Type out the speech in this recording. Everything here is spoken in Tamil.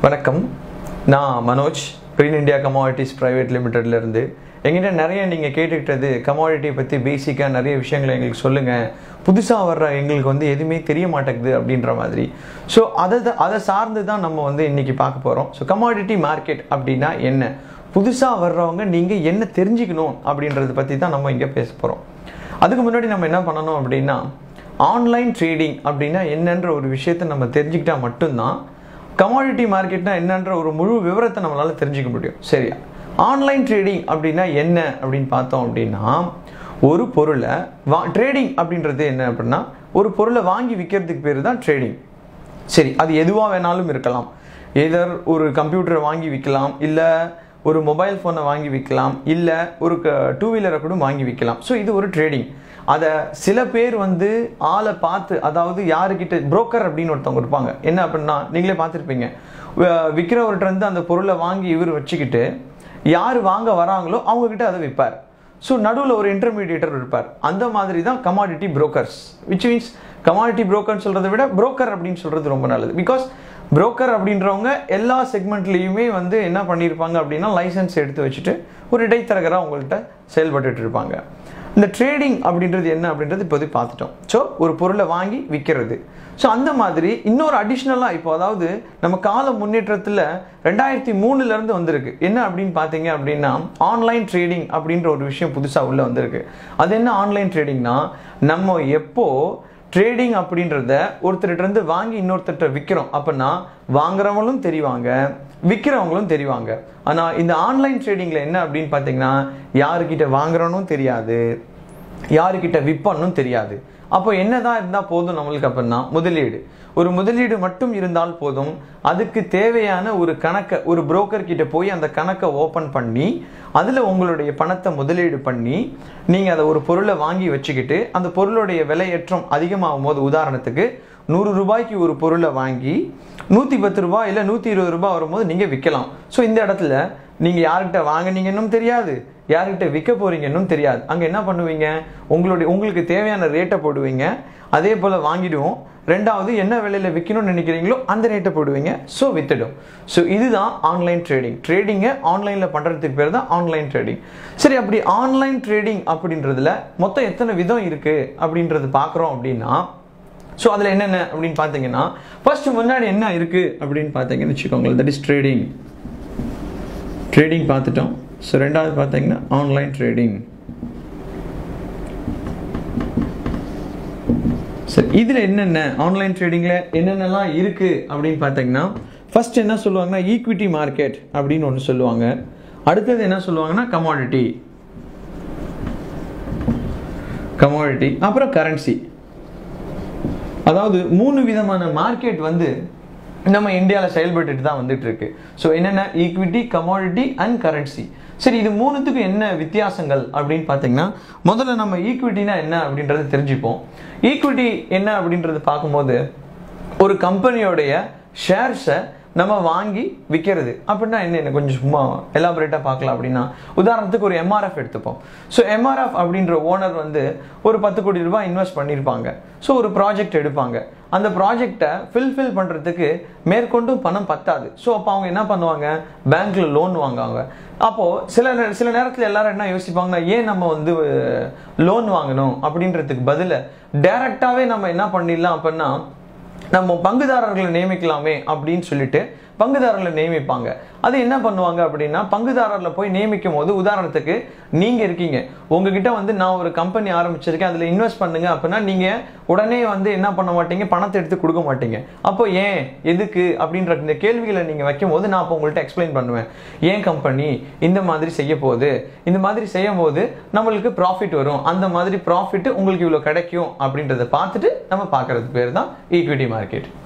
வணக்கம் நான் Manoj green India commodities private லிமிடெட்லேருந்து எங்கிட்ட நிறைய நீங்கள் கேட்டுக்கிட்டது கமாடிட்டி பற்றி பேசிக்காக நிறைய விஷயங்களை எங்களுக்கு சொல்லுங்கள் புதுசாக வர்ற எங்களுக்கு வந்து எதுவுமே தெரிய மாட்டேங்குது அப்படின்ற மாதிரி ஸோ அதை தான் அதை சார்ந்து தான் நம்ம வந்து இன்றைக்கி பார்க்க போகிறோம் ஸோ கமாடிட்டி மார்க்கெட் அப்படின்னா என்ன புதுசாக வர்றவங்க நீங்கள் என்ன தெரிஞ்சுக்கணும் அப்படின்றத பற்றி தான் நம்ம இங்கே பேச போகிறோம் அதுக்கு முன்னாடி நம்ம என்ன பண்ணணும் அப்படின்னா ஆன்லைன் ட்ரேடிங் அப்படின்னா என்னன்ற ஒரு விஷயத்தை நம்ம தெரிஞ்சுக்கிட்டா மட்டும்தான் கமாடிட்டி மார்க்கெட்னா என்னன்ற ஒரு முழு விவரத்தை நம்மளால தெரிஞ்சுக்க முடியும் சரியா ஆன்லைன் ட்ரேடிங் அப்படின்னா என்ன அப்படின்னு பார்த்தோம் அப்படின்னா ஒரு பொருளை வா ட்ரேடிங் அப்படின்றது என்ன அப்படின்னா ஒரு பொருளை வாங்கி விற்கிறதுக்கு பேர் தான் ட்ரேடிங் சரி அது எதுவாக வேணாலும் இருக்கலாம் ஏதர் ஒரு கம்ப்யூட்டரை வாங்கி விற்கலாம் இல்லை ஒரு மொபைல் ஃபோனை வாங்கி விற்கலாம் இல்லை ஒரு டூ வீலரை கூட வாங்கி விற்கலாம் ஸோ இது ஒரு ட்ரேடிங் அதை சில பேர் வந்து ஆளை பார்த்து அதாவது யாருக்கிட்ட புரோக்கர் அப்படின்னு ஒருத்தவங்க இருப்பாங்க என்ன அப்படின்னா நீங்களே பார்த்துருப்பீங்க விற்கிறவர்கிட்ட இருந்து அந்த பொருளை வாங்கி இவர் வச்சுக்கிட்டு யார் வாங்க வராங்களோ அவங்கக்கிட்ட அதை விற்பார் ஸோ நடுவில் ஒரு இன்டர்மீடியேட்டர் இருப்பார் அந்த மாதிரி தான் commodity brokers which means commodity புரோக்கர்னு சொல்கிறத விட புரோக்கர் அப்படின்னு சொல்கிறது ரொம்ப நல்லது பிகாஸ் புரோக்கர் அப்படின்றவங்க எல்லா செக்மெண்ட்லேயுமே வந்து என்ன பண்ணியிருப்பாங்க அப்படின்னா லைசன்ஸ் எடுத்து வச்சுட்டு ஒரு இடைத்தரகராக அவங்கள்ட்ட செயல்பட்டுட்டு இருப்பாங்க இந்த ட்ரேடிங் அப்படின்றது என்ன அப்படின்றது இப்போதைக்கு பார்த்துட்டோம் ஸோ ஒரு பொருளை வாங்கி விற்கிறது ஸோ அந்த மாதிரி இன்னொரு அடிஷ்னலாக இப்போ அதாவது நம்ம கால முன்னேற்றத்தில் ரெண்டாயிரத்தி மூணுலேருந்து வந்திருக்கு என்ன அப்படின்னு பார்த்தீங்க அப்படின்னா ஆன்லைன் ட்ரேடிங் அப்படின்ற ஒரு விஷயம் புதுசாக உள்ளே வந்திருக்கு அது என்ன ஆன்லைன் ட்ரேடிங்னா நம்ம எப்போ ட்ரேடிங் அப்படின்றத ஒருத்தர்கிட்ட வாங்கி இன்னொருத்தர்கிட்ட விற்கிறோம் அப்படின்னா வாங்குறவங்களும் தெரிவாங்க விற்கிறவங்களும் தெரிவாங்க ஆனால் இந்த ஆன்லைன் ட்ரேடிங்கில் என்ன அப்படின்னு பார்த்தீங்கன்னா யாருக்கிட்ட வாங்குறனும் தெரியாது யாருக்கிட்ட விற்பனும் தெரியாது அப்போ என்னதான் இருந்தால் போதும் நம்மளுக்கு அப்படின்னா முதலீடு ஒரு முதலீடு மட்டும் இருந்தால் போதும் அதுக்கு தேவையான ஒரு கணக்கை ஒரு புரோக்கர் கிட்ட போய் அந்த கணக்கை ஓப்பன் பண்ணி அதில் உங்களுடைய பணத்தை முதலீடு பண்ணி நீங்கள் அதை ஒரு பொருளை வாங்கி வச்சுக்கிட்டு அந்த பொருளுடைய விலையேற்றம் அதிகமாகும் போது உதாரணத்துக்கு நூறு ரூபாய்க்கு ஒரு பொருளை வாங்கி நூற்றி பத்து ரூபாய் இல்லை நூற்றி இருபது ரூபாய் வரும்போது நீங்கள் விற்கலாம் ஸோ இந்த இடத்துல நீங்கள் யார்கிட்ட வாங்கினீங்கன்னும் தெரியாது யார்கிட்ட விற்க போறீங்கன்னும் தெரியாது அங்கே என்ன பண்ணுவீங்க உங்களுடைய உங்களுக்கு தேவையான ரேட்டை போடுவீங்க அதே போல் வாங்கிடுவோம் ரெண்டாவது என்ன விலையில் விற்கணும்னு நினைக்கிறீங்களோ அந்த ரேட்டை போடுவீங்க ஸோ வித்துடும் ஸோ இதுதான் ஆன்லைன் ட்ரேடிங் ட்ரேடிங்கை ஆன்லைனில் பண்ணுறதுக்கு பேர் தான் ஆன்லைன் ட்ரேடிங் சரி அப்படி ஆன்லைன் ட்ரேடிங் அப்படின்றதுல மொத்தம் எத்தனை விதம் இருக்குது அப்படின்றது பார்க்குறோம் அப்படின்னா ஸோ அதில் என்னென்ன அப்படின்னு பார்த்தீங்கன்னா ஃபர்ஸ்ட் முன்னாடி என்ன இருக்குது அப்படின்னு பார்த்தீங்கன்னு வச்சுக்கோங்களேன் தட் இஸ் ட்ரேடிங் ட்ரேடிங் பார்த்துட்டோம் ஸோ ரெண்டாவது பார்த்தீங்கன்னா ஆன்லைன் ட்ரேடிங் சரி இதில் என்னென்ன ஆன்லைன் ட்ரேடிங்கில் என்னென்னலாம் இருக்குது அப்படின்னு பார்த்தீங்கன்னா ஃபர்ஸ்ட் என்ன சொல்லுவாங்கன்னா ஈக்விட்டி மார்க்கெட் அப்படின்னு ஒன்று சொல்லுவாங்க அடுத்தது என்ன சொல்லுவாங்கன்னா கமாடிட்டி கமாடிட்டி அப்புறம் கரன்சி அதாவது மூணு விதமான மார்க்கெட் வந்து நம்ம இந்தியாவில் செயல்பட்டுட்டு தான் வந்துட்டு இருக்கு ஸோ என்னென்ன ஈக்விட்டி கமாடிட்டி அண்ட் கரன்சி சரி இது மூணுத்துக்கும் என்ன வித்தியாசங்கள் அப்படின்னு பார்த்தீங்கன்னா முதல்ல நம்ம ஈக்விட்டினா என்ன அப்படின்றத தெரிஞ்சுப்போம் ஈக்விட்டி என்ன அப்படின்றது பார்க்கும்போது ஒரு கம்பெனியோடைய ஷேர்ஸை நம்ம வாங்கி விற்கிறது அப்படின்னா என்ன என்ன கொஞ்சம் சும்மா எலாபரேட்டாக பார்க்கலாம் அப்படின்னா உதாரணத்துக்கு ஒரு எம்ஆர்எஃப் எடுத்துப்போம் ஸோ எம்ஆர்எஃப் அப்படின்ற ஓனர் வந்து ஒரு பத்து கோடி ரூபாய் இன்வெஸ்ட் பண்ணியிருப்பாங்க ஸோ ஒரு ப்ராஜெக்ட் எடுப்பாங்க அந்த ப்ராஜெக்டை ஃபில்ஃபில் பண்ணுறதுக்கு மேற்கொண்டும் பணம் பத்தாது ஸோ அப்போ அவங்க என்ன பண்ணுவாங்க பேங்க்கில் லோன் வாங்குவாங்க அப்போது சில சில நேரத்தில் எல்லாரும் என்ன யோசிப்பாங்கன்னா ஏன் நம்ம வந்து லோன் வாங்கணும் அப்படின்றதுக்கு பதில் டைரெக்டாகவே நம்ம என்ன பண்ணிடலாம் அப்படின்னா நம்ம பங்குதாரர்களை நியமிக்கலாமே அப்படின்னு சொல்லிட்டு பங்குதாரர்களை நியமிப்பாங்க அது என்ன பண்ணுவாங்க அப்படின்னா பங்குதாரர்ல போய் நியமிக்கும் போது உதாரணத்துக்கு நீங்க இருக்கீங்க உங்ககிட்ட வந்து நான் ஒரு கம்பெனி ஆரம்பிச்சிருக்கேன் அதுல இன்வெஸ்ட் பண்ணுங்க அப்படின்னா நீங்க உடனே வந்து என்ன பண்ண மாட்டீங்க பணத்தை எடுத்து கொடுக்க மாட்டீங்க அப்போ ஏன் எதுக்கு அப்படின்ற இந்த கேள்விகளை நீங்க வைக்கும் போது நான் அப்போ உங்கள்கிட்ட எக்ஸ்பிளைன் பண்ணுவேன் ஏன் கம்பெனி இந்த மாதிரி செய்ய போகுது இந்த மாதிரி செய்யும் போது நம்மளுக்கு ப்ராஃபிட் வரும் அந்த மாதிரி ப்ராஃபிட் உங்களுக்கு இவ்வளோ கிடைக்கும் அப்படின்றத பார்த்துட்டு நம்ம பார்க்கறது பேர் தான் ஈக்விட்டி மார்க்கெட்